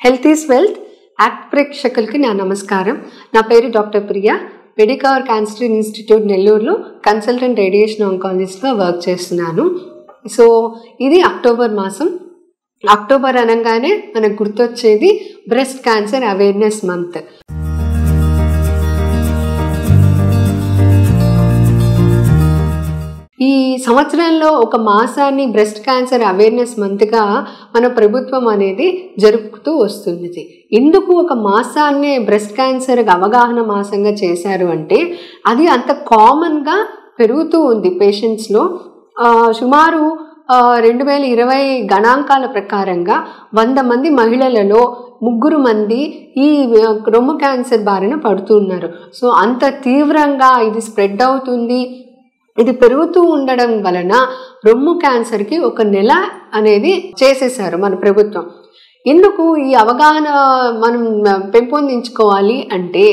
health is wealth act ప్రేక్షకులకి నా నమస్కారం నా పేరు doctor Priya Medicover cancer institute నెల్లూరులో కన్సల్టెంట్ రేడియేషన్ ఆంకాలజిస్ట్గా వర్క్ చేస్తున్నాను సో ఇది అక్టోబర్ మాసం అక్టోబర్ అనగానే మనకు గుర్తొచ్చేది బ్రెస్ట్ క్యాన్సర్ అవేర్నెస్ మంత్ ఈ సంవత్సరంలో ఒక మాసాన్ని బ్రెస్ట్ క్యాన్సర్ అవేర్నెస్ మంత్గా మన ప్రభుత్వం అనేది జరుపుతూ వస్తున్నది ఎందుకు ఒక మాసాన్నే బ్రెస్ట్ క్యాన్సర్ అవగాహన మాసంగా చేశారు అంటే అది అంత కామన్గా పెరుగుతూ ఉంది పేషెంట్స్లో సుమారు రెండు వేల ఇరవై గణాంకాల ప్రకారంగా వంద మంది మహిళలలో ముగ్గురు మంది ఈ రొమ్ము క్యాన్సర్ బారిన పడుతున్నారు సో అంత తీవ్రంగా ఇది స్ప్రెడ్ అవుతుంది ఇది పెరుగుతూ ఉండడం వలన రొమ్ము క్యాన్సర్కి ఒక నెల అనేది చేసేసారు మన ప్రభుత్వం ఎందుకు ఈ అవగాహన మనం పెంపొందించుకోవాలి అంటే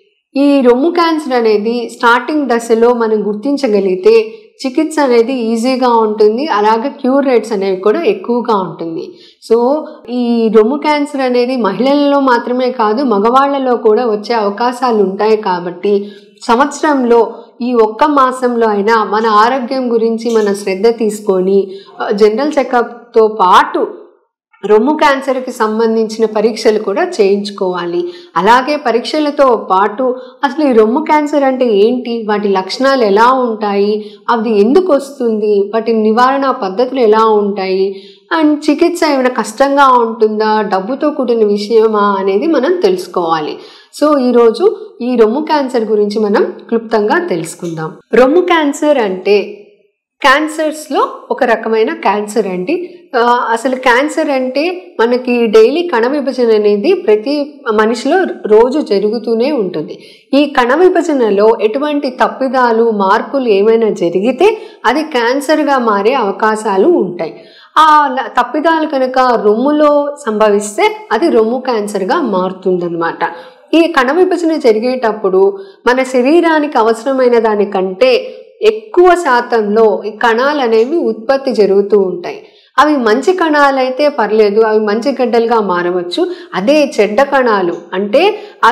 ఈ రొమ్ము క్యాన్సర్ అనేది స్టార్టింగ్ దశలో మనం గుర్తించగలిగితే చికిత్స అనేది ఈజీగా ఉంటుంది అలాగే క్యూర్ రేట్స్ అనేవి కూడా ఎక్కువగా ఉంటుంది సో ఈ రొమ్ము క్యాన్సర్ అనేది మహిళలలో మాత్రమే కాదు మగవాళ్లలో కూడా వచ్చే అవకాశాలు ఉంటాయి కాబట్టి సంవత్సరంలో ఈ ఒక్క మాసంలో అయినా మన ఆరోగ్యం గురించి మన శ్రద్ధ తీసుకొని జనరల్ చెకప్తో పాటు రొమ్ము క్యాన్సర్కి సంబంధించిన పరీక్షలు కూడా చేయించుకోవాలి అలాగే పరీక్షలతో పాటు అసలు ఈ రొమ్ము క్యాన్సర్ అంటే ఏంటి వాటి లక్షణాలు ఎలా ఉంటాయి అది ఎందుకు వస్తుంది వాటి నివారణ పద్ధతులు ఎలా ఉంటాయి అండ్ చికిత్స ఏమైనా కష్టంగా ఉంటుందా డబ్బుతో కూడిన విషయమా అనేది మనం తెలుసుకోవాలి సో ఈరోజు ఈ రొమ్ము క్యాన్సర్ గురించి మనం క్లుప్తంగా తెలుసుకుందాం రొమ్ము క్యాన్సర్ అంటే క్యాన్సర్స్లో ఒక రకమైన క్యాన్సర్ అండి అసలు క్యాన్సర్ అంటే మనకి డైలీ కణ విభజన అనేది ప్రతి మనిషిలో రోజు జరుగుతూనే ఉంటుంది ఈ కణ విభజనలో ఎటువంటి తప్పిదాలు మార్పులు ఏమైనా జరిగితే అది క్యాన్సర్గా మారే అవకాశాలు ఉంటాయి ఆ తప్పిదాలు కనుక రొమ్ములో సంభవిస్తే అది రొమ్ము క్యాన్సర్గా మారుతుందన్నమాట ఈ కణ విభజన జరిగేటప్పుడు మన శరీరానికి అవసరమైన దానికంటే ఎక్కువ శాతంలో ఈ కణాలు అనేవి ఉత్పత్తి జరుగుతూ ఉంటాయి అవి మంచి కణాలైతే పర్లేదు అవి మంచి గడ్డలుగా మారవచ్చు అదే చెడ్డ కణాలు అంటే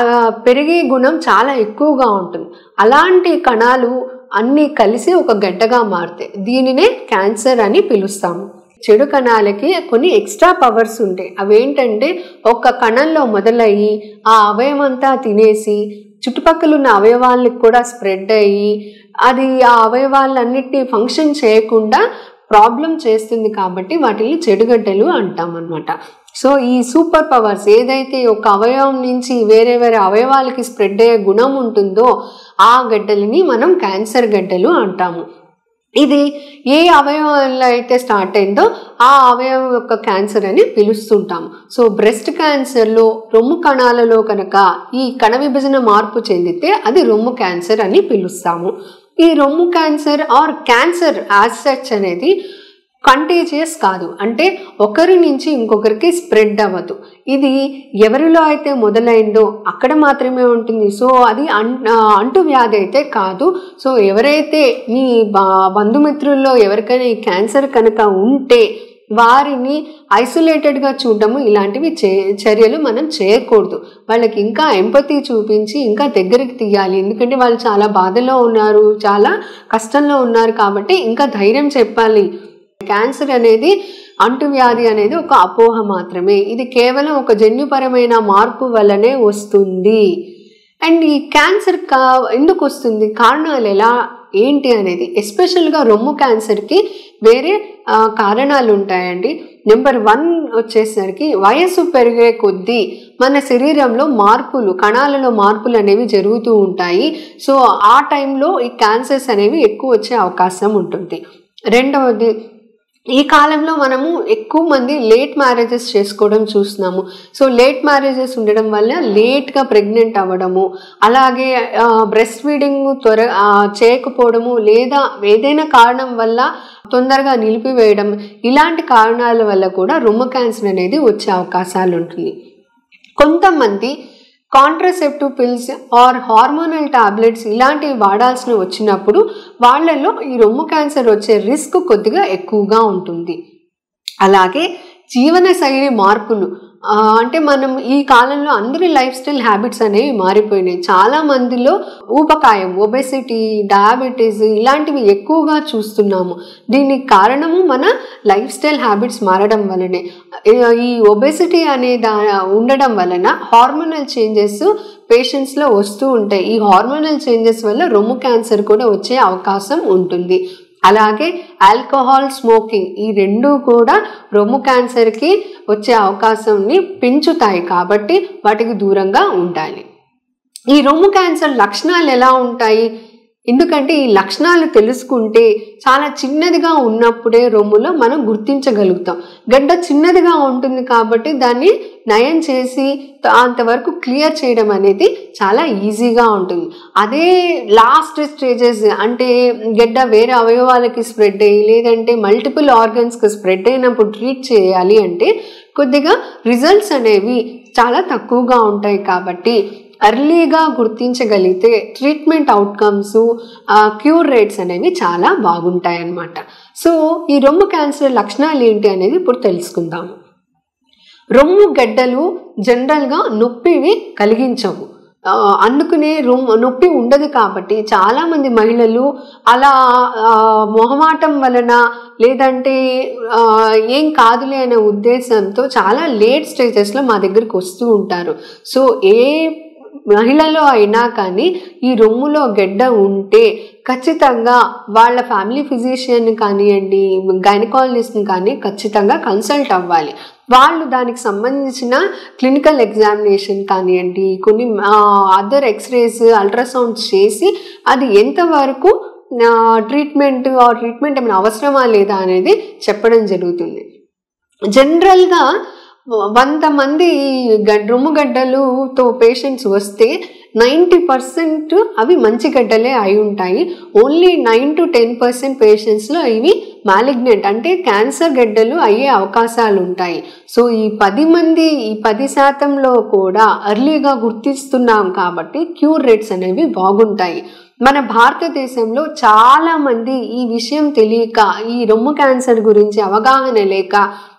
పెరిగే గుణం చాలా ఎక్కువగా ఉంటుంది అలాంటి కణాలు అన్నీ కలిసి ఒక గడ్డగా మారుతాయి దీనినే క్యాన్సర్ అని పిలుస్తాము చెడు కణాలకి కొన్ని ఎక్స్ట్రా పవర్స్ ఉంటాయి అవేంటంటే ఒక్క కణంలో మొదలయ్యి ఆ అవయవం అంతా తినేసి చుట్టుపక్కల ఉన్న అవయవాళ్ళకి కూడా స్ప్రెడ్ అయ్యి అది ఆ అవయవాలన్నిటినీ ఫంక్షన్ చేయకుండా ప్రాబ్లం చేస్తుంది కాబట్టి వాటిని చెడుగడ్డలు అంటాం అనమాట సో ఈ సూపర్ పవర్స్ ఏదైతే ఒక అవయవం నుంచి వేరే వేరే అవయవాలకి స్ప్రెడ్ అయ్యే గుణం ఉంటుందో ఆ గడ్డలని మనం క్యాన్సర్ గడ్డలు అంటాము ఇది ఏ అవయవంలో అయితే స్టార్ట్ అయిందో ఆ అవయవం యొక్క క్యాన్సర్ అని పిలుస్తుంటాము సో బ్రెస్ట్ క్యాన్సర్లో రొమ్ము కణాలలో కనుక ఈ కణ విభజన మార్పు చెందితే అది రొమ్ము క్యాన్సర్ అని పిలుస్తాము ఈ రొమ్ము cancer or cancer as such అనేది కంటేజియస్ కాదు అంటే ఒకరి నుంచి ఇంకొకరికి స్ప్రెడ్ అవ్వదు ఇది ఎవరిలో అయితే మొదలైందో అక్కడ మాత్రమే ఉంటుంది సో అది అంటు వ్యాధి అయితే కాదు సో ఎవరైతే మీ బంధుమిత్రుల్లో ఎవరికైనా ఈ క్యాన్సర్ కనుక ఉంటే వారిని ఐసోలేటెడ్గా చూడడము ఇలాంటివి చే చర్యలు మనం చేయకూడదు వాళ్ళకి ఇంకా ఎంపతి చూపించి ఇంకా దగ్గరికి తీయాలి ఎందుకంటే వాళ్ళు చాలా బాధలో ఉన్నారు చాలా కష్టంలో ఉన్నారు కాబట్టి ఇంకా ధైర్యం చెప్పాలి క్యాన్సర్ అనేది అంటువ్యాధి అనేది ఒక అపోహ మాత్రమే ఇది కేవలం ఒక జన్యుపరమైన మార్పు వల్లనే వస్తుంది అండ్ ఈ క్యాన్సర్ కా ఎందుకు వస్తుంది కారణాలు ఎలా ఏంటి అనేది ఎస్పెషల్గా రొమ్ము క్యాన్సర్కి వేరే కారణాలు ఉంటాయండి నెంబర్ వన్ వచ్చేసరికి వయస్సు పెరిగే కొద్దీ మన శరీరంలో మార్పులు కణాలలో మార్పులు అనేవి జరుగుతూ ఉంటాయి సో ఆ టైంలో ఈ క్యాన్సర్స్ అనేవి ఎక్కువ వచ్చే అవకాశం ఉంటుంది రెండవది ఈ కాలంలో మనము ఎక్కువ మంది లేట్ మ్యారేజెస్ చేసుకోవడం చూస్తున్నాము సో లేట్ మ్యారేజెస్ ఉండడం వల్ల లేట్గా ప్రెగ్నెంట్ అవ్వడము అలాగే బ్రెస్ట్ ఫీడింగ్ త్వర చేయకపోవడము లేదా ఏదైనా కారణం వల్ల తొందరగా నిలిపివేయడం ఇలాంటి కారణాల వల్ల కూడా రొమ్ము క్యాన్సర్ అనేది వచ్చే అవకాశాలు ఉంటుంది కొంతమంది contraceptive pills or hormonal tablets ఇలాంటివి వాడాల్సిన వచ్చినప్పుడు వాళ్ళల్లో ఈ రొమ్ము క్యాన్సర్ వచ్చే రిస్క్ కొద్దిగా ఎక్కువగా ఉంటుంది అలాగే జీవనశైలి మార్పులు ఆ, అంటే మనం ఈ కాలంలో అందరి లైఫ్ స్టైల్ హ్యాబిట్స్ అనేవి మారిపోయినాయి చాలా మందిలో ఊబకాయం ఒబెసిటీ డయాబెటీస్ ఇలాంటివి ఎక్కువగా చూస్తున్నాము దీనికి కారణము మన లైఫ్ స్టైల్ హ్యాబిట్స్ మారడం వలనే ఈ- ఈ ఒబెసిటీ అనే దా ఉండడం వలన హార్మోనల్ చేంజెస్ పేషెంట్స్లో వస్తూ ఉంటాయి ఈ హార్మోనల్ చేంజెస్ వల్ల రొమ్ము క్యాన్సర్ కూడా వచ్చే అవకాశం ఉంటుంది అలాగే ఆల్కహాల్ స్మోకింగ్ ఈ రెండు కూడా రొమ్ము క్యాన్సర్కి వచ్చే అవకాశంని పెంచుతాయి కాబట్టి వాటికి దూరంగా ఉండాలి ఈ రొమ్ము క్యాన్సర్ లక్షణాలు ఎలా ఉంటాయి ఎందుకంటే ఈ లక్షణాలు తెలుసుకుంటే చాలా చిన్నదిగా ఉన్నప్పుడే రొమ్ములో మనం గుర్తించగలుగుతాం గడ్డ చిన్నదిగా ఉంటుంది కాబట్టి దాన్ని నయం చేసి త- అంతవరకు క్లియర్ చేయడం అనేది చాలా ఈజీగా ఉంటుంది అదే లాస్ట్ స్టేజెస్ అంటే గడ్డ వేరే అవయవాలకి స్ప్రెడ్ అయ్యి లేదంటే మల్టిపుల్ ఆర్గన్స్కి స్ప్రెడ్ అయినప్పుడు ట్రీట్ చేయాలి అంటే కొద్దిగా రిజల్ట్స్ అనేవి చాలా తక్కువగా ఉంటాయి కాబట్టి ఎర్లీగా గుర్తించగలిగితే ట్రీట్మెంట్ అవుట్కమ్స్ క్యూర్ రేట్స్ అనేవి చాలా బాగుంటాయి అన్నమాట సో ఈ రొమ్ము క్యాన్సర్ లక్షణాలు ఏంటి అనేది ఇప్పుడు తెలుసుకుందాము రొమ్ము గడ్డలు జనరల్గా నొప్పివి కలిగించవు ఆ, అందుకనే రొమ్ము నొప్పి ఉండదు కాబట్టి చాలామంది మహిళలు అలా ఆ, మొహమాటం వలన లేదంటే ఆ, ఏం కాదులే అనే ఉద్దేశంతో చాలా లేట్ స్టేజెస్లో మా దగ్గరికి వస్తూ ఉంటారు సో ఏ మహిళలో అయినా కానీ ఈ రొమ్ములో గెడ్డ ఉంటే ఖచ్చితంగా వాళ్ళ ఫ్యామిలీ ఫిజిషియన్ కానివ్వండి గైనకాలజిస్ట్ని కానీ ఖచ్చితంగా కన్సల్ట్ అవ్వాలి వాళ్ళు దానికి సంబంధించిన క్లినికల్ ఎగ్జామినేషన్ కానివ్వండి కొన్ని అదర్ ఎక్స్రేస్ అల్ట్రాసౌండ్స్ చేసి అది ఎంతవరకు ట్రీట్మెంట్ ఆ ట్రీట్మెంట్ ఏమైనా అవసరమా లేదా అనేది చెప్పడం జరుగుతుంది జనరల్గా వంద మంది ఈ గడ్ రొమ్ము గడ్డలుతో పేషెంట్స్ వస్తే నైంటీ పర్సెంట్ అవి మంచి గడ్డలే అయి ఉంటాయి only nine to ten percent పేషెంట్స్లో ఇవి మాలిగ్నెంట్ అంటే క్యాన్సర్ గడ్డలు అయ్యే అవకాశాలు ఉంటాయి సో ఈ పది మంది ఈ పది శాతంలో కూడా అర్లీగా గుర్తిస్తున్నాం కాబట్టి క్యూర్ రేట్స్ అనేవి బాగుంటాయి మన భారతదేశంలో చాలా మంది ఈ విషయం తెలియక ఈ రొమ్ము క్యాన్సర్ గురించి అవగాహన లేక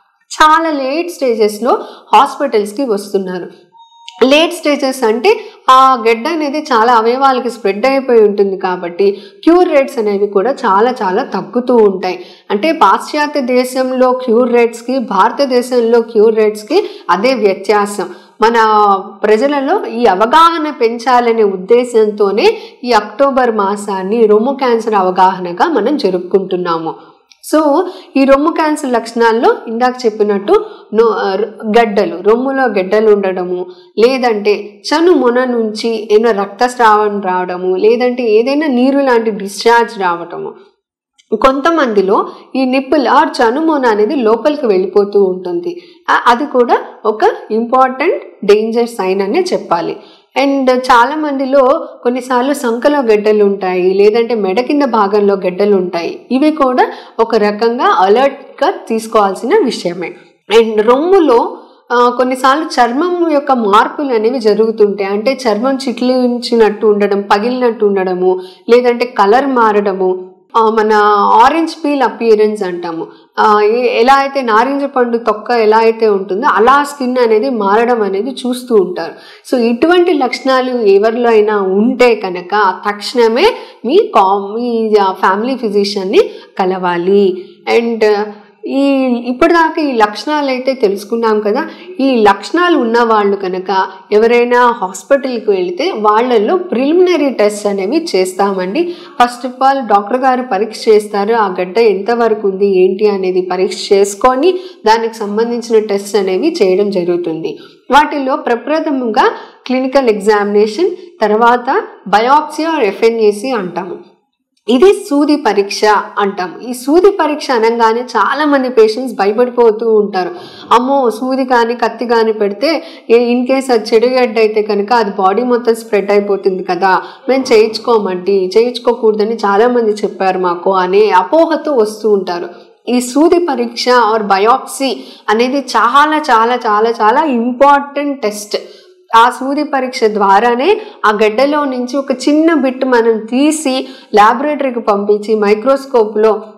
చాలా లేట్ స్టేజెస్లో హాస్పిటల్స్కి వస్తున్నారు లేట్ స్టేజెస్ అంటే ఆ గడ్డ అనేది చాలా అవయవాలకి స్ప్రెడ్ అయిపోయి ఉంటుంది కాబట్టి క్యూర్ రేట్స్ అనేవి కూడా చాలా చాలా తగ్గుతూ ఉంటాయి అంటే పాశ్చాత్య దేశంలో క్యూర్ రేట్స్కి భారతదేశంలో క్యూర్ రేట్స్కి అదే వ్యత్యాసం మన ప్రజలలో ఈ అవగాహన పెంచాలనే ఉద్దేశంతోనే ఈ అక్టోబర్ మాసాన్ని రొమ్ము క్యాన్సర్ అవగాహనగా మనం జరుపుకుంటున్నాము సో ఈ రొమ్ము క్యాన్సర్ లక్షణాల్లో ఇందాక చెప్పినట్టు నో గడ్డలు రొమ్ములో గడ్డలు ఉండడము లేదంటే చను మొన నుంచి ఏదైనా రక్తస్రావం రావడము లేదంటే ఏదైనా నీరు లాంటి డిశ్చార్జ్ రావడము కొంతమందిలో ఈ నిప్పుల్ ఆర్ చనుమోన అనేది లోపలికి వెళ్ళిపోతూ ఉంటుంది ఆ- అది కూడా ఒక ఇంపార్టెంట్ డేంజర్ సైన్ అనే చెప్పాలి అండ్ చాలా మందిలో కొన్నిసార్లు సంకలో గడ్డలు ఉంటాయి లేదంటే మెడ కింద భాగంలో గడ్డలు ఉంటాయి ఇవి కూడా ఒక రకంగా అలర్ట్గా తీసుకోవాల్సిన విషయమే అండ్ రొమ్ములో ఆ, కొన్నిసార్లు చర్మం యొక్క మార్పులు అనేవి జరుగుతుంటాయి అంటే చర్మం చిట్లించినట్టు ఉండడం పగిలినట్టు ఉండడము లేదంటే కలర్ మారడము ఆ, మన ఆరెంజ్ పీల్ అపియరెన్స్ అంటాము ఆ, ఏ- ఎలా అయితే నారింజ పండు తొక్క ఎలా అయితే ఉంటుందో అలా స్కిన్ అనేది మారడం అనేది చూస్తూ ఉంటారు సో ఇటువంటి లక్షణాలు ఎవరిలో అయినా ఉంటే కనుక తక్షణమే మీ కా మీ ఫ్యామిలీ ఫిజిషియన్ని కలవాలి అండ్ ఈ ఇప్పటిదాకా ఈ లక్షణాలు అయితే తెలుసుకున్నాం కదా ఈ లక్షణాలు ఉన్న వాళ్ళు కనుక ఎవరైనా హాస్పిటల్కి వెళితే వాళ్ళల్లో ప్రిలిమినరీ టెస్ట్ అనేవి చేస్తామండి ఫస్ట్ ఆఫ్ ఆల్ డాక్టర్ గారు పరీక్ష చేస్తారు ఆ గడ్డ ఎంతవరకు ఉంది ఏంటి అనేది పరీక్ష చేసుకొని దానికి సంబంధించిన టెస్ట్ అనేవి చేయడం జరుగుతుంది వాటిలో ప్రప్రథమంగా క్లినికల్ ఎగ్జామినేషన్ తర్వాత బయాప్సీ ఆర్ ఎఫ్ఎన్ఏసి అంటాము ఇది సూది పరీక్ష అంటాం ఈ సూది పరీక్ష అనగానే చాలా మంది పేషెంట్స్ భయపడిపోతూ ఉంటారు అమ్మో సూది కానీ కత్తి కానీ పెడితే ఇన్ కేస్ అది చెడుగడ్డ అయితే కనుక అది బాడీ మొత్తం స్ప్రెడ్ అయిపోతుంది కదా మేము చేయించుకోమండి చేయించుకోకూడదని చాలా మంది చెప్పారు మాకు అనే అపోహతో వస్తూ ఉంటారు ఈ సూది పరీక్ష ఆర్ బయాప్సీ అనేది చాలా చాలా చాలా చాలా ఇంపార్టెంట్ టెస్ట్ ఆ సూది పరీక్ష ద్వారానే ఆ గడ్డలో నుంచి ఒక చిన్న బిట్ మనం తీసి ల్యాబొరేటరీకి పంపించి మైక్రోస్కోప్లో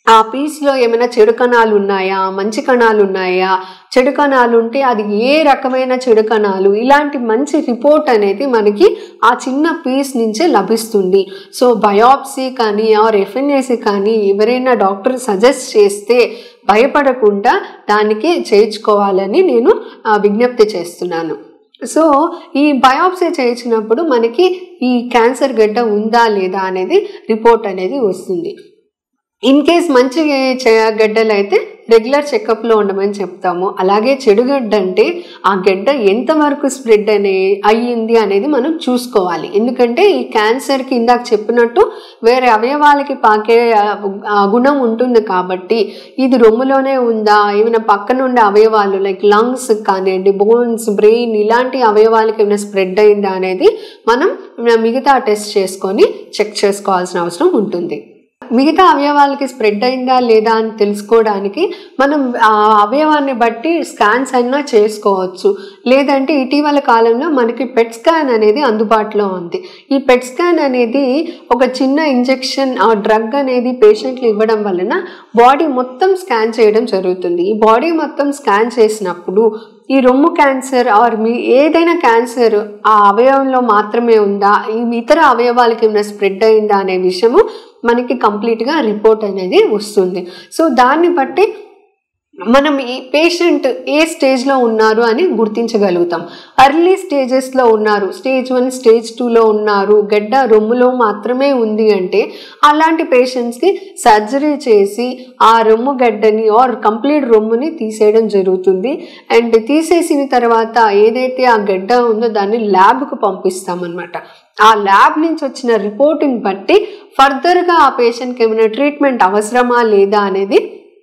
ఆ పీస్లో ఏమైనా చెడు కణాలు ఉన్నాయా మంచి కణాలు ఉన్నాయా చెడు కణాలు ఉంటే అది ఏ రకమైన చెడు కణాలు ఇలాంటి మంచి రిపోర్ట్ అనేది మనకి ఆ చిన్న పీస్ నుంచే లభిస్తుంది సో బయాప్సీ కానీ ఆర్ ఎఫ్ఎన్ఏసి కానీ ఎవరైనా డాక్టర్ సజెస్ట్ చేస్తే భయపడకుండా దానికి చేయించుకోవాలని నేను ఆ, విజ్ఞప్తి చేస్తున్నాను సో ఈ బయాప్సీ చేయించినప్పుడు మనకి ఈ క్యాన్సర్ గడ్డ ఉందా లేదా అనేది రిపోర్ట్ అనేది వస్తుంది ఇన్ కేస్ మంచి చే- గడ్డలు అయితే రెగ్యులర్ చెకప్లో ఉండమని చెప్తాము అలాగే చెడు గడ్డ అంటే ఆ గడ్డ ఎంతవరకు స్ప్రెడ్ అనే అయ్యింది అనేది మనం చూసుకోవాలి ఎందుకంటే ఈ క్యాన్సర్కి ఇందాక చెప్పినట్టు వేరే అవయవాలకి పాకే ఆ, ఆ గుణం ఉంటుంది కాబట్టి ఇది రొమ్ములోనే ఉందా ఏమైనా పక్కన ఉండే అవయవాలు లైక్ లంగ్స్ కానివ్వండి బోన్స్ బ్రెయిన్ ఇలాంటి అవయవాలకి ఏమైనా స్ప్రెడ్ అయిందా అనేది మనం మిగతా టెస్ట్ చేసుకొని చెక్ చేసుకోవాల్సిన అవసరం ఉంటుంది మిగతా అవయవాలకి స్ప్రెడ్ అయిందా లేదా అని తెలుసుకోవడానికి మనం ఆ అవయవాన్ని బట్టి స్కాన్స్ అయినా చేసుకోవచ్చు లేదంటే ఇటీవల కాలంలో మనకి పెట్ స్కాన్ అనేది అందుబాటులో ఉంది ఈ పెట్ స్కాన్ అనేది ఒక చిన్న ఇంజెక్షన్ ఆ డ్రగ్ అనేది పేషెంట్లు ఇవ్వడం వలన బాడీ మొత్తం స్కాన్ చేయడం జరుగుతుంది ఈ బాడీ మొత్తం స్కాన్ చేసినప్పుడు ఈ రొమ్ము క్యాన్సర్ ఆర్ మీ ఏదైనా క్యాన్సర్ ఆ అవయవంలో మాత్రమే ఉందా ఈ ఇతర అవయవాలకి ఏమైనా స్ప్రెడ్ అయిందా అనే విషయము మనకి కంప్లీట్గా రిపోర్ట్ అనేది వస్తుంది సో దాన్ని బట్టి మనం ఈ పేషెంట్ ఏ స్టేజ్లో ఉన్నారు అని గుర్తించగలుగుతాం అర్లీ స్టేజెస్లో ఉన్నారు స్టేజ్ వన్ స్టేజ్ టూలో ఉన్నారు గడ్డ రొమ్ములో మాత్రమే ఉంది అంటే అలాంటి పేషెంట్స్కి సర్జరీ చేసి ఆ రొమ్ము గడ్డని ఆర్ కంప్లీట్ రొమ్ముని తీసేయడం జరుగుతుంది అండ్ తీసేసిన తర్వాత ఏదైతే ఆ గడ్డ ఉందో దాన్ని ల్యాబ్కు పంపిస్తామన్నమాట ఆ ల్యాబ్ నుంచి వచ్చిన రిపోర్టింగ్ బట్టి ఫర్దర్గా ఆ పేషెంట్కి ఏమైనా ట్రీట్మెంట్ అవసరమా లేదా అనేది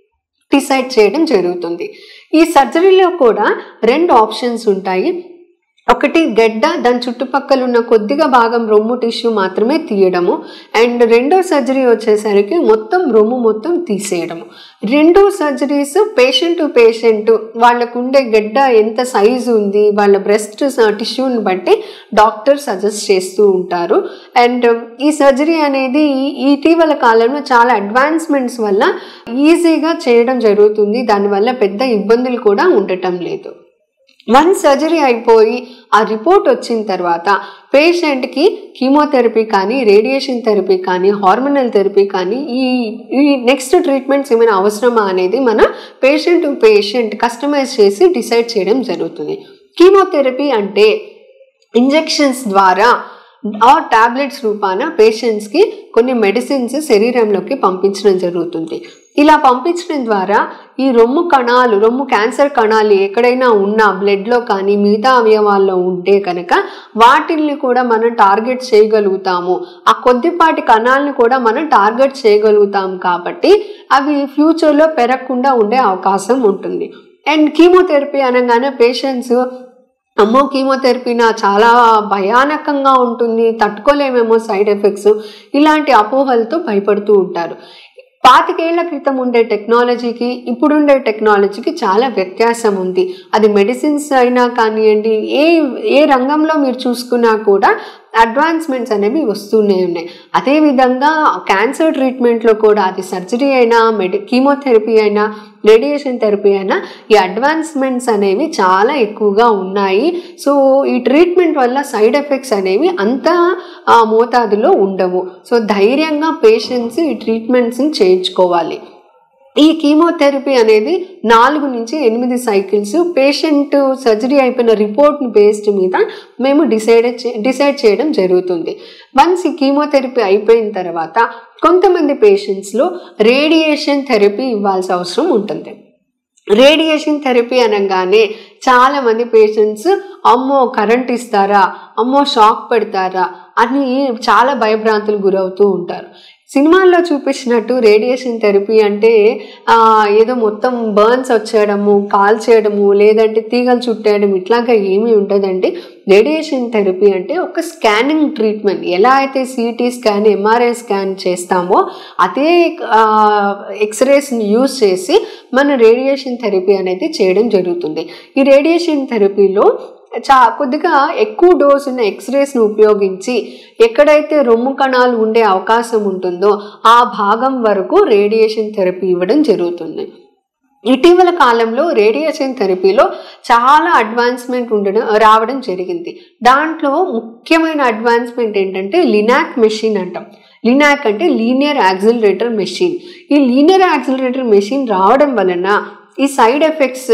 డిసైడ్ చేయడం జరుగుతుంది ఈ సర్జరీలో కూడా రెండు ఆప్షన్స్ ఉంటాయి ఒకటి గడ్డ దాని చుట్టుపక్కల ఉన్న కొద్దిగా భాగం రొమ్ము టిష్యూ మాత్రమే తీయడము అండ్ రెండో సర్జరీ వచ్చేసరికి మొత్తం రొమ్ము మొత్తం తీసేయడము రెండు సర్జరీస్ పేషెంట్ టు పేషెంట్ వాళ్ళకు ఉండే గడ్డ ఎంత సైజు ఉంది వాళ్ళ బ్రెస్ట్ టిష్యూని బట్టి డాక్టర్ సజెస్ట్ చేస్తూ ఉంటారు అండ్ ఈ సర్జరీ అనేది ఈ ఇటీవల కాలంలో చాలా అడ్వాన్స్మెంట్స్ వల్ల ఈజీగా చేయడం జరుగుతుంది దానివల్ల పెద్ద ఇబ్బందులు కూడా ఉండటం లేదు వన్ సర్జరీ అయిపోయి ఆ రిపోర్ట్ వచ్చిన తర్వాత పేషెంట్కి కీమోథెరపీ కానీ రేడియేషన్ థెరపీ కానీ హార్మోనల్ థెరపీ కానీ ఈ ఈ నెక్స్ట్ ట్రీట్మెంట్స్ ఏమైనా అవసరమా అనేది మన పేషెంట్ టు పేషెంట్ కస్టమైజ్ చేసి డిసైడ్ చేయడం జరుగుతుంది కీమోథెరపీ అంటే ఇంజెక్షన్స్ ద్వారా ఆ టాబ్లెట్స్ రూపాన పేషెంట్స్కి కొన్ని మెడిసిన్స్ శరీరంలోకి పంపించడం జరుగుతుంది ఇలా పంపించడం ద్వారా ఈ రొమ్ము కణాలు రొమ్ము క్యాన్సర్ కణాలు ఎక్కడైనా ఉన్నా బ్లడ్లో కానీ మిగతా అవయవాల్లో ఉంటే కనుక వాటిల్ని కూడా మనం టార్గెట్ చేయగలుగుతాము ఆ కొద్దిపాటి కణాలను కూడా మనం టార్గెట్ చేయగలుగుతాం కాబట్టి అవి ఫ్యూచర్లో పెరగకుండా ఉండే అవకాశం ఉంటుంది అండ్ కీమోథెరపీ అనగానే పేషెంట్స్ అమ్మో కీమోథెరపీ నా చాలా భయానకంగా ఉంటుంది తట్టుకోలేమేమో సైడ్ ఎఫెక్ట్స్ ఇలాంటి అపోహలతో భయపడుతూ ఉంటారు పాతికేళ్ల క్రితం ఉండే టెక్నాలజీకి ఇప్పుడుండే టెక్నాలజీకి చాలా వ్యత్యాసం ఉంది అది మెడిసిన్స్ అయినా కానివ్వండి ఏ ఏ రంగంలో మీరు చూసుకున్నా కూడా అడ్వాన్స్మెంట్స్ అనేవి వస్తూనే ఉన్నాయి అదేవిధంగా క్యాన్సర్ ట్రీట్మెంట్లో కూడా అది సర్జరీ అయినా మెడి కీమోథెరపీ అయినా రేడియేషన్ థెరపీ అయినా ఈ అడ్వాన్స్మెంట్స్ అనేవి చాలా ఎక్కువగా ఉన్నాయి సో ఈ ట్రీట్మెంట్ వల్ల సైడ్ ఎఫెక్ట్స్ అనేవి అంత ఆ, మోతాదులో ఉండవు సో ధైర్యంగా పేషెంట్స్ ఈ ట్రీట్మెంట్స్ని చేయించుకోవాలి ఈ కీమోథెరపీ అనేది నాలుగు నుంచి ఎనిమిది సైకిల్స్ పేషెంట్ సర్జరీ అయిపోయిన రిపోర్ట్ని బేస్డ్ మీద మేము డిసైడ్ డిసైడ్ చేయడం జరుగుతుంది వన్స్ ఈ కీమోథెరపీ అయిపోయిన తర్వాత కొంతమంది పేషెంట్స్లో రేడియేషన్ థెరపీ ఇవ్వాల్సిన అవసరం ఉంటుంది రేడియేషన్ థెరపీ అనగానే చాలా మంది పేషెంట్స్ అమ్మో కరెంట్ ఇస్తారా అమ్మో షాక్ పెడతారా అని చాలా భయభ్రాంతులు గురవుతూ ఉంటారు సినిమాల్లో చూపించినట్టు రేడియేషన్ థెరపీ అంటే ఆ, ఏదో మొత్తం బర్న్స్ వచ్చేయడము కాల్ చేయడము లేదంటే తీగలు చుట్టేయడం ఇట్లాగా ఏమీ ఉండదండి రేడియేషన్ థెరపీ అంటే ఒక స్కానింగ్ ట్రీట్మెంట్ ఎలా అయితే సిటీ స్కాన్ ఎంఆర్ఐ స్కాన్ చేస్తామో అదే ఎక్స్రేస్ని యూజ్ చేసి మన రేడియేషన్ థెరపీ అనేది చేయడం జరుగుతుంది ఈ రేడియేషన్ థెరపీలో చా కొద్దిగా ఎక్కువ డోస్ ఉన్న ఎక్స్రేస్ను ఉపయోగించి ఎక్కడైతే రొమ్ము కణాలు ఉండే అవకాశం ఉంటుందో ఆ భాగం వరకు రేడియేషన్ థెరపీ ఇవ్వడం జరుగుతుంది ఇటీవల కాలంలో రేడియేషన్ థెరపీలో చాలా అడ్వాన్స్మెంట్ ఉండడం రావడం జరిగింది దాంట్లో ముఖ్యమైన అడ్వాన్స్మెంట్ ఏంటంటే లినాక్ మెషిన్ అంటాం లినాక్ అంటే లీనియర్ యాక్సిలరేటర్ మెషిన్ ఈ లీనియర్ యాక్సిలరేటర్ మెషిన్ రావడం వలన ఈ సైడ్ ఎఫెక్ట్స్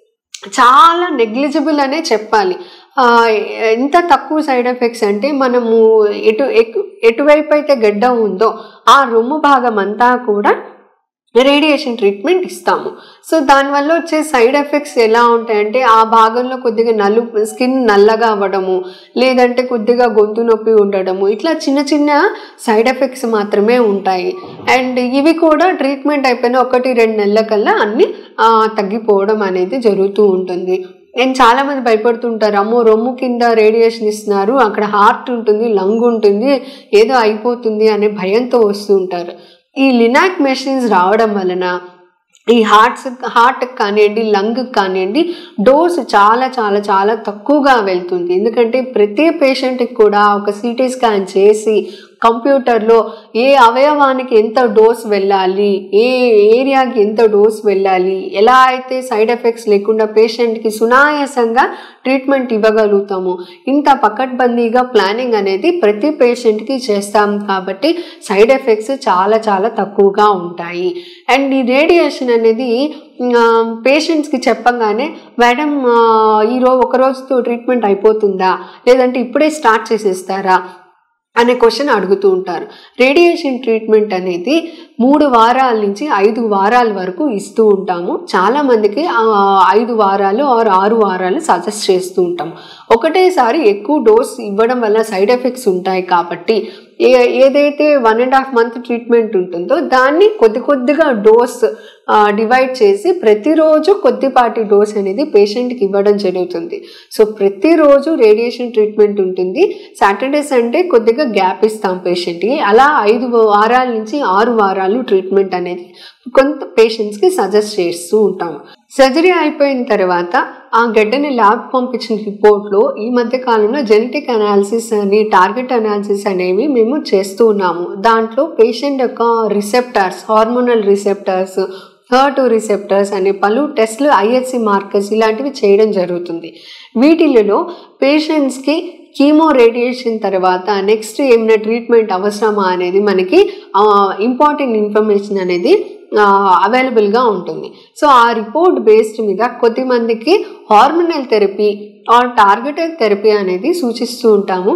చాలా నెగ్లిజిబుల్ అనే చెప్పాలి ఆ, ఎంత తక్కువ సైడ్ ఎఫెక్ట్స్ అంటే మనము ఎటు ఎటు ఎటువైపు అయితే గడ్డ ఉందో ఆ రొమ్ము భాగం అంతా కూడా రేడియేషన్ ట్రీట్మెంట్ ఇస్తాము సో దానివల్ల వచ్చే సైడ్ ఎఫెక్ట్స్ ఎలా ఉంటాయంటే ఆ భాగంలో కొద్దిగా నల్లు స్కిన్ నల్లగా అవ్వడము లేదంటే కొద్దిగా గొంతు నొప్పి ఉండడము ఇట్లా చిన్న చిన్న సైడ్ ఎఫెక్ట్స్ మాత్రమే ఉంటాయి అండ్ ఇవి కూడా ట్రీట్మెంట్ అయిపోయిన ఒకటి రెండు నెలల కల్లా అన్నీ ఆ, తగ్గిపోవడం అనేది జరుగుతూ ఉంటుంది నేను చాలా మంది భయపడుతుంటారు అమ్మో రొమ్ము కింద రేడియేషన్ ఇస్తున్నారు అక్కడ హార్ట్ ఉంటుంది లంగ్ ఉంటుంది ఏదో అయిపోతుంది అనే భయంతో వస్తూ ఉంటారు ఈ లినాక్ మెషిన్స్ రావడం వలన ఈ హార్ట్స్ హార్ట్ కానివ్వండి లంగ్ కానివ్వండి డోస్ చాలా చాలా చాలా తక్కువగా వెళ్తుంది ఎందుకంటే ప్రతి పేషెంట్కి కూడా ఒక సిటీ స్కాన్ చేసి కంప్యూటర్లో ఏ అవయవానికి ఎంత డోస్ వెళ్ళాలి ఏ ఏరియాకి ఎంత డోస్ వెళ్ళాలి ఎలా అయితే సైడ్ ఎఫెక్ట్స్ లేకుండా పేషెంట్కి సునాయాసంగా ట్రీట్మెంట్ ఇవ్వగలుగుతాము ఇంత పకడ్బందీగా ప్లానింగ్ అనేది ప్రతి పేషెంట్కి చేస్తాం కాబట్టి సైడ్ ఎఫెక్ట్స్ చాలా చాలా తక్కువగా ఉంటాయి అండ్ ఈ రేడియేషన్ అనేది పేషెంట్స్కి చెప్పంగానే మేడం ఈరోజు ఒక రోజుతో ట్రీట్మెంట్ అయిపోతుందా లేదంటే ఇప్పుడే స్టార్ట్ చేసేస్తారా అనే క్వశ్చన్ అడుగుతూ ఉంటారు రేడియేషన్ ట్రీట్మెంట్ అనేది మూడు వారాల నుంచి ఐదు వారాల వరకు ఇస్తూ ఉంటాము చాలా మందికి ఆ ఐదు వారాలు ఆరు ఆరు వారాలు సజెస్ట్ చేస్తూ ఉంటాం ఒకటేసారి ఎక్కువ డోస్ ఇవ్వడం వల్ల సైడ్ ఎఫెక్ట్స్ ఉంటాయి కాబట్టి ఏ ఏదైతే one and half month treatment ఉంటుందో దాన్ని కొద్ది కొద్దిగా డోస్ డివైడ్ చేసి ప్రతిరోజు కొద్దిపాటి డోస్ అనేది పేషెంట్కి ఇవ్వడం జరుగుతుంది సో ప్రతిరోజు రేడియేషన్ ట్రీట్మెంట్ ఉంటుంది సాటర్డే సండే కొద్దిగా గ్యాప్ ఇస్తాం పేషెంట్కి అలా ఐదు వారాల నుంచి ఆరు వారాలు ట్రీట్మెంట్ అనేది కొంత పేషెంట్స్కి సజెస్ట్ చేస్తూ ఉంటాము సర్జరీ అయిపోయిన తర్వాత ఆ గడ్డని ల్యాబ్ పంపించిన రిపోర్ట్లో ఈ మధ్య కాలంలో జెనెటిక్ అనాలిసిస్ అని టార్గెట్ అనాలిసిస్ అనేవి మేము చేస్తూ ఉన్నాము దాంట్లో పేషెంట్ యొక్క receptors hormonal receptors her receptors అనే పలు టెస్ట్లు ఐహెచ్సి మార్కర్స్ ఇలాంటివి చేయడం జరుగుతుంది వీటిలలో పేషెంట్స్కి కీమో రేడియేషన్ తర్వాత నెక్స్ట్ ఏమైనా ట్రీట్మెంట్ అవసరమా అనేది మనకి ఇంపార్టెంట్ ఇన్ఫర్మేషన్ అనేది అవైలబుల్గా ఉంటుంది సో ఆ రిపోర్ట్ బేస్డ్ మీద కొద్దిమందికి hormonal therapy or targeted therapy అనేది సూచిస్తూ ఉంటాము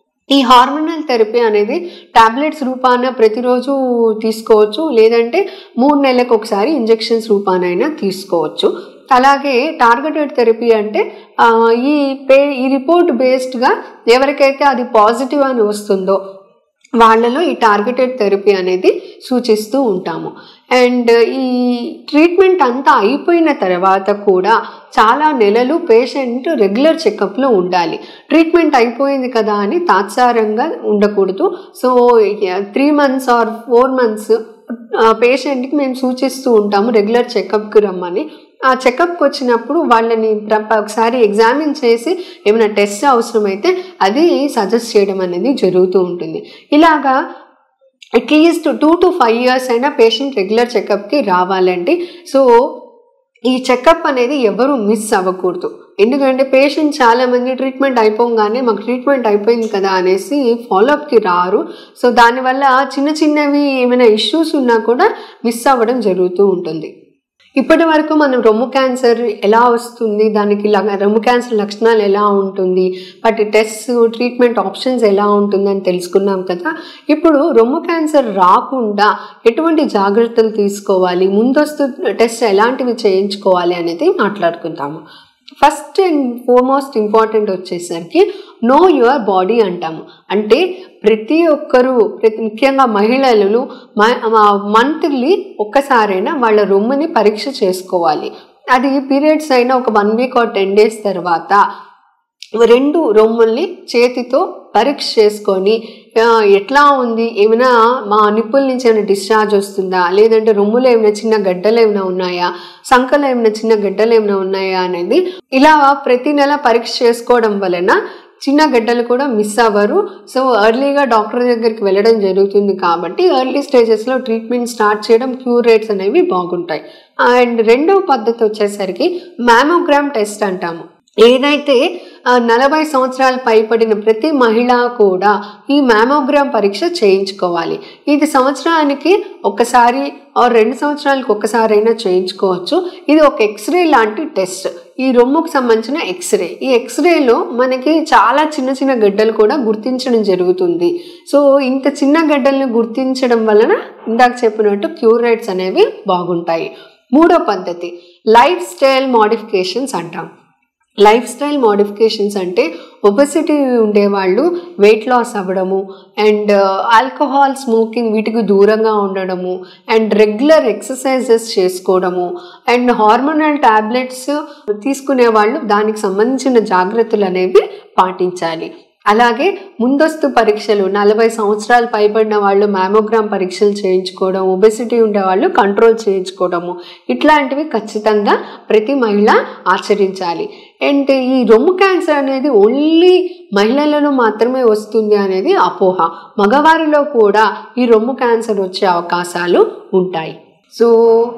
ఈ హార్మోనల్ థెరపీ అనేది టాబ్లెట్స్ రూపాన ప్రతిరోజు తీసుకోవచ్చు లేదంటే మూడు నెలలకు ఒకసారి ఇంజెక్షన్స్ రూపానైనా తీసుకోవచ్చు అలాగే టార్గెటెడ్ థెరపీ అంటే ఆ, ఈ పే ఈ రిపోర్ట్ బేస్డ్గా ఎవరికైతే అది పాజిటివ్ అని వస్తుందో వాళ్ళలో ఈ టార్గెటెడ్ థెరపీ అనేది సూచిస్తూ ఉంటాము అండ్ ఈ ట్రీట్మెంట్ అంతా అయిపోయిన తర్వాత కూడా చాలా నెలలు పేషెంట్ రెగ్యులర్ చెకప్లో ఉండాలి ట్రీట్మెంట్ అయిపోయింది కదా అని తాత్సారంగా ఉండకూడదు so three months or four months పేషెంట్కి మేము సూచిస్తూ ఉంటాము రెగ్యులర్ చెకప్కి రమ్మని ఆ చెకప్కి వచ్చినప్పుడు వాళ్ళని ప్ర- ఒకసారి ఎగ్జామిన్ చేసి ఏమైనా టెస్ట్ అవసరమైతే అది సజెస్ట్ చేయడం అనేది జరుగుతూ ఉంటుంది ఇలాగా at least two to five years అయినా పేషెంట్ రెగ్యులర్ చెకప్కి రావాలండి సో ఈ చెకప్ అనేది ఎవరు మిస్ అవ్వకూడదు ఎందుకంటే పేషెంట్ చాలా మంది ట్రీట్మెంట్ అయిపోగానే మాకు ట్రీట్మెంట్ అయిపోయింది కదా అనేసి ఫాలోఅప్కి రారు సో దానివల్ల చిన్న చిన్నవి ఏమైనా ఇష్యూస్ ఉన్నా కూడా మిస్ అవ్వడం జరుగుతూ ఉంటుంది ఇప్పటి వరకు మనం రొమ్ము క్యాన్సర్ ఎలా వస్తుంది దానికి ల- రొమ్ము క్యాన్సర్ లక్షణాలు ఎలా ఉంటుంది వాటి టెస్ట్ ట్రీట్మెంట్ ఆప్షన్స్ ఎలా ఉంటుంది అని తెలుసుకున్నాం కదా ఇప్పుడు రొమ్ము క్యాన్సర్ రాకుండా ఎటువంటి జాగ్రత్తలు తీసుకోవాలి ముందస్తు టెస్ట్ ఎలాంటివి చేయించుకోవాలి అనేది మాట్లాడుకుందాము ఫస్ట్ అండ్ ఫోర్మోస్ట్ ఇంపార్టెంట్ వచ్చేసరికి నో యువర్ బాడీ అంటాము అంటే ప్రతి ఒక్కరూ ప్రతి ముఖ్యంగా మహిళలు మంత్లీ ఒక్కసారైనా వాళ్ళ రొమ్ముని పరీక్ష చేసుకోవాలి అది పీరియడ్స్ అయినా ఒక one week or ten days తర్వాత రెండు రొమ్ముల్ని చేతితో పరీక్ష చేసుకొని ఆ, ఎట్లా ఉంది ఏమైనా మా నిప్పుల నుంచి ఏమైనా డిశ్చార్జ్ వస్తుందా లేదంటే రొమ్ములో ఏమైనా చిన్న గడ్డలు ఏమైనా ఉన్నాయా సంకలో ఏమైనా చిన్న గడ్డలు ఏమైనా ఉన్నాయా అనేది ఇలా ప్రతి నెల పరీక్ష చేసుకోవడం వలన చిన్న గడ్డలు కూడా మిస్ అవ్వరు సో ఎర్లీగా డాక్టర్ దగ్గరికి వెళ్ళడం జరుగుతుంది కాబట్టి ఎర్లీ స్టేజెస్లో ట్రీట్మెంట్ స్టార్ట్ చేయడం క్యూర్ రేట్స్ అనేవి బాగుంటాయి అండ్ రెండవ పద్ధతి వచ్చేసరికి మ్యామోగ్రామ్ టెస్ట్ అంటాము ఏదైతే ఆ, నలభై సంవత్సరాలు పైబడిన ప్రతి మహిళ కూడా ఈ మ్యామోగ్రామ్ పరీక్ష చేయించుకోవాలి ఇది సంవత్సరానికి ఒకసారి ఆర్ రెండు సంవత్సరాలకు ఒకసారి అయినా చేయించుకోవచ్చు ఇది ఒక ఎక్స్రే లాంటి టెస్ట్ ఈ రొమ్ముకు సంబంధించిన ఎక్స్రే ఈ ఎక్స్రేలో మనకి చాలా చిన్న చిన్న గడ్డలు కూడా గుర్తించడం జరుగుతుంది సో ఇంత చిన్న గడ్డల్ని గుర్తించడం వలన ఇందాక చెప్పినట్టు క్యూర్ రేట్స్ అనేవి బాగుంటాయి మూడో పద్ధతి లైఫ్ స్టైల్ మోడిఫికేషన్స్ అంటాం లైఫ్ స్టైల్ మోడిఫికేషన్స్ అంటే ఒబెసిటీ ఉండేవాళ్ళు వెయిట్ లాస్ అవ్వడము అండ్ ఆల్కహాల్ స్మోకింగ్ వీటికి దూరంగా ఉండడము అండ్ రెగ్యులర్ ఎక్సర్సైజెస్ చేసుకోవడము అండ్ హార్మోనల్ టాబ్లెట్స్ తీసుకునే వాళ్ళు దానికి సంబంధించిన జాగ్రత్తలు అనేవి పాటించాలి అలాగే ముందస్తు పరీక్షలు నలభై సంవత్సరాలు పైబడిన వాళ్ళు మ్యామోగ్రామ్ పరీక్షలు చేయించుకోవడం ఒబెసిటీ ఉండేవాళ్ళు కంట్రోల్ చేయించుకోవడము ఇట్లాంటివి ఖచ్చితంగా ప్రతి మహిళ ఆచరించాలి అండ్ ఈ రొమ్ము క్యాన్సర్ అనేది ఓన్లీ మహిళలలో మాత్రమే వస్తుంది అనేది అపోహ మగవారిలో కూడా ఈ రొమ్ము క్యాన్సర్ వచ్చే అవకాశాలు ఉంటాయి సో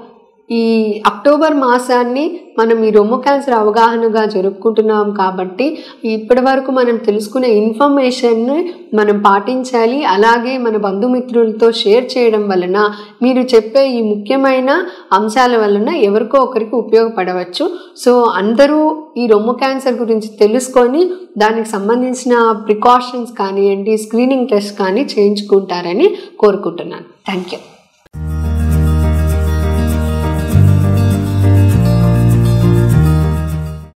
ఈ అక్టోబర్ మాసాన్ని మనం ఈ రొమ్ము క్యాన్సర్ అవగాహనగా జరుపుకుంటున్నాం కాబట్టి ఇప్పటి వరకు మనం తెలుసుకునే ఇన్ఫర్మేషన్ని మనం పాటించాలి అలాగే మన బంధుమిత్రులతో షేర్ చేయడం వలన మీరు చెప్పే ఈ ముఖ్యమైన అంశాల వలన ఎవరికో ఒకరికి ఉపయోగపడవచ్చు సో అందరూ ఈ రొమ్ము క్యాన్సర్ గురించి తెలుసుకొని దానికి సంబంధించిన ప్రికాషన్స్ కానివ్వండి స్క్రీనింగ్ టెస్ట్ కానీ చేయించుకుంటారని కోరుకుంటున్నాను థ్యాంక్ యూ